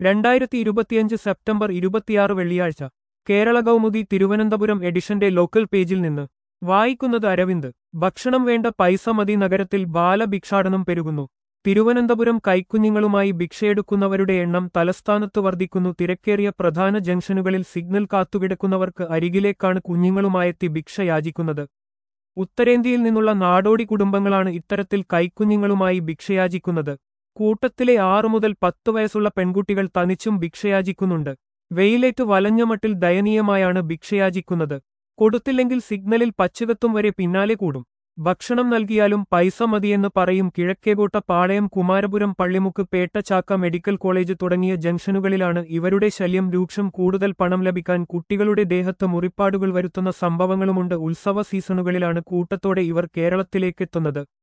രണ്ടായിരത്തി ഇരുപത്തിയഞ്ച് സെപ്റ്റംബർ ഇരുപത്തിയാറ് വെള്ളിയാഴ്ച കേരള കൗമുദി തിരുവനന്തപുരം എഡിഷന്റെ ലോക്കൽ പേജിൽ നിന്ന് വായിക്കുന്നത് അരവിന്ദ് ഭക്ഷണം വേണ്ട പൈസ മതി നഗരത്തിൽ ബാലഭിക്ഷാടനം പെരുകുന്നു തിരുവനന്തപുരം കൈക്കുഞ്ഞുങ്ങളുമായി ഭിക്ഷയെടുക്കുന്നവരുടെ എണ്ണം തലസ്ഥാനത്ത് വർദ്ധിക്കുന്നു തിരക്കേറിയ പ്രധാന ജംഗ്ഷനുകളിൽ സിഗ്നൽ കാത്തുകിടക്കുന്നവർക്ക് അരികിലേക്കാണ് കുഞ്ഞുങ്ങളുമായെത്തി ഭിക്ഷ യാചിക്കുന്നത് ഉത്തരേന്ത്യയിൽ നിന്നുള്ള നാടോടി കുടുംബങ്ങളാണ് ഇത്തരത്തിൽ കൈക്കുഞ്ഞുങ്ങളുമായി ഭിക്ഷയാചിക്കുന്നത് കൂട്ടത്തിലെ ആറു മുതൽ പത്ത് വയസ്സുള്ള പെൺകുട്ടികൾ തനിച്ചും ഭിക്ഷയാചിക്കുന്നുണ്ട് വെയിലേറ്റ് വലഞ്ഞ മട്ടിൽ ദയനീയമായാണ് ഭിക്ഷയാചിക്കുന്നത് കൊടുത്തില്ലെങ്കിൽ സിഗ്നലിൽ പച്ചുകത്തും വരെ പിന്നാലെ കൂടും ഭക്ഷണം നൽകിയാലും പൈസ മതിയെന്ന് പറയും കിഴക്കേകോട്ട പാളയം കുമാരപുരം പള്ളിമുക്ക് പേട്ടച്ചാക്ക മെഡിക്കൽ കോളേജ് തുടങ്ങിയ ജംഗ്ഷനുകളിലാണ് ഇവരുടെ ശല്യം രൂക്ഷം കൂടുതൽ പണം ലഭിക്കാൻ കുട്ടികളുടെ ദേഹത്ത് മുറിപ്പാടുകൾ വരുത്തുന്ന സംഭവങ്ങളുമുണ്ട് ഉത്സവ സീസണുകളിലാണ് കൂട്ടത്തോടെ ഇവർ കേരളത്തിലേക്കെത്തുന്നത്